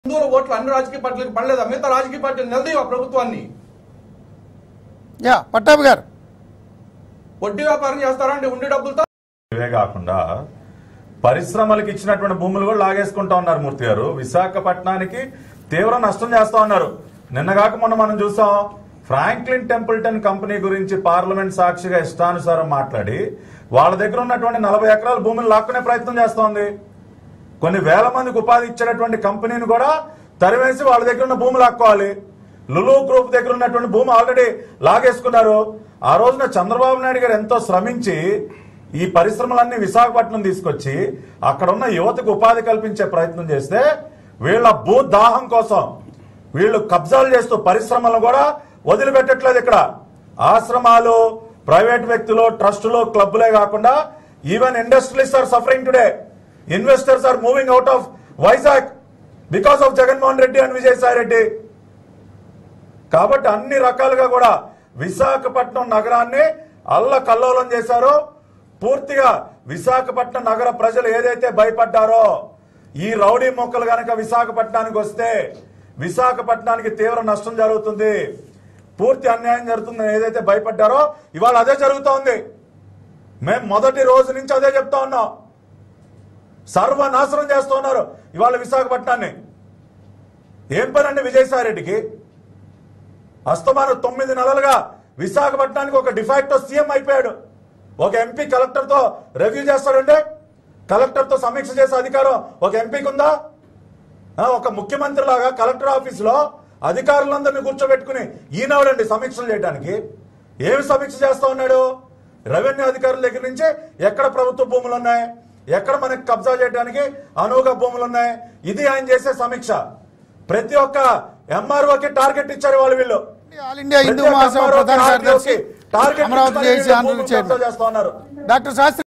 హిందువుల ఓట్లు అన్ని రాజకీయ పార్టీలకు పడలేదా మిగతా రాజకీయ పార్టీలు నిలదీవా ప్రభుత్వాన్ని యా పట్టాభి గారు వడ్డీ వ్యాపారం చేస్తారా అండి ఉండే డబ్బులతో ఇవే కాకుండా పరిశ్రమలకు ఇచ్చినటువంటి భూములు కూడా లాగేసుకుంటా ఉన్నారు మూర్తి గారు విశాఖపట్నానికి తీవ్ర నష్టం చేస్తా ఉన్నారు నిన్నగాక మొన్న మనం చూసాం ఫ్రాంక్లిన్ టెంపుల్టన్ కంపెనీ గురించి పార్లమెంట్ సాక్షిగా ఇష్టానుసారం మాట్లాడి వాళ్ళ దగ్గర ఉన్నటువంటి నలభై ఎకరాల భూమిని లాక్కునే ప్రయత్నం చేస్తోంది కొన్ని వేల మందికి ఉపాధి ఇచ్చేటటువంటి కంపెనీని కూడా తరివేసి వాళ్ళ దగ్గర ఉన్న భూమి లాక్కోవాలి లులు గ్రూప్ దగ్గర ఉన్నటువంటి భూమి ఆల్రెడీ లాగేసుకున్నారు ఆ రోజున చంద్రబాబు నాయుడు గారు ఎంతో శ్రమించి ఈ పరిశ్రమలన్నీ విశాఖపట్నం తీసుకొచ్చి అక్కడ ఉన్న యువతకు ఉపాధి కల్పించే ప్రయత్నం చేస్తే వీళ్ళ భూ దాహం కోసం వీళ్ళు కబ్జాలు చేస్తూ పరిశ్రమలను కూడా వదిలిపెట్టట్లేదు ఇక్కడ ఆశ్రమాలు ప్రైవేట్ వ్యక్తులు ట్రస్టులు క్లబ్లే కాకుండా even industrialist are suffering today investors are moving out of Vizag because of Jaganmohan Reddy and Vijayasai Reddy కాబట్టి అన్ని రకాలుగా కూడా విశాఖపట్నం నగరాన్ని అల్ల కల్లోలం చేశారో పూర్తిగా విశాఖపట్నం నగర ప్రజలు ఏదైతే భయపడ్డారో ఈ రౌడీ మొక్కలు గనక విశాఖపట్నానికి వస్తే విశాఖపట్నానికి తీవ్ర నష్టం జరుగుతుంది పూర్తి అన్యాయం జరుగుతుందని ఏదైతే భయపడ్డారో ఇవాళ అదే జరుగుతోంది మేము మొదటి రోజు నుంచి అదే చెప్తా ఉన్నాం సర్వనాశనం చేస్తూ ఉన్నారు ఇవాళ విశాఖపట్నాన్ని ఏం పనండి విజయసాయి రెడ్డికి అస్తమానం తొమ్మిది నెలలుగా విశాఖపట్నానికి ఒక డిఫాక్టో సీఎం అయిపోయాడు ఒక ఎంపీ కలెక్టర్ తో రివ్యూ చేస్తాడంటే కలెక్టర్ తో సమీక్ష చేసే అధికారం ఒక ఎంపీకి ఉందా ఆ, ఒక ముఖ్యమంత్రి లాగా కలెక్టర్ ఆఫీసులో అధికారులందరినీ కూర్చోబెట్టుకుని ఈనాడండి సమీక్షలు చేయడానికి ఏమి సమీక్ష చేస్తా ఉన్నాడు రెవెన్యూ అధికారుల దగ్గర నుంచి ఎక్కడ ప్రభుత్వ భూములు ఉన్నాయి ఎక్కడ మనకి కబ్జా చేయడానికి అనువుగా భూములు ఉన్నాయి ఇది ఆయన చేసే సమీక్ష ప్రతి ఒక్క ఎంఆర్ఓకి టార్గెట్ ఇచ్చారు వాళ్ళు వీళ్ళు ఆల్ ఇండియా హిందూ ప్రతి ఒక్క మహాసభ MRO కి ప్రధాన కార్యదర్శి టార్గెట్ అమరావతి ఇచ్చి జేఏసీ వీళ్ళు ఆంధ్ర భూములు చైర్మన్ కబ్జా చేస్తా ఉన్నారు డాక్టర్ శాస్త్రి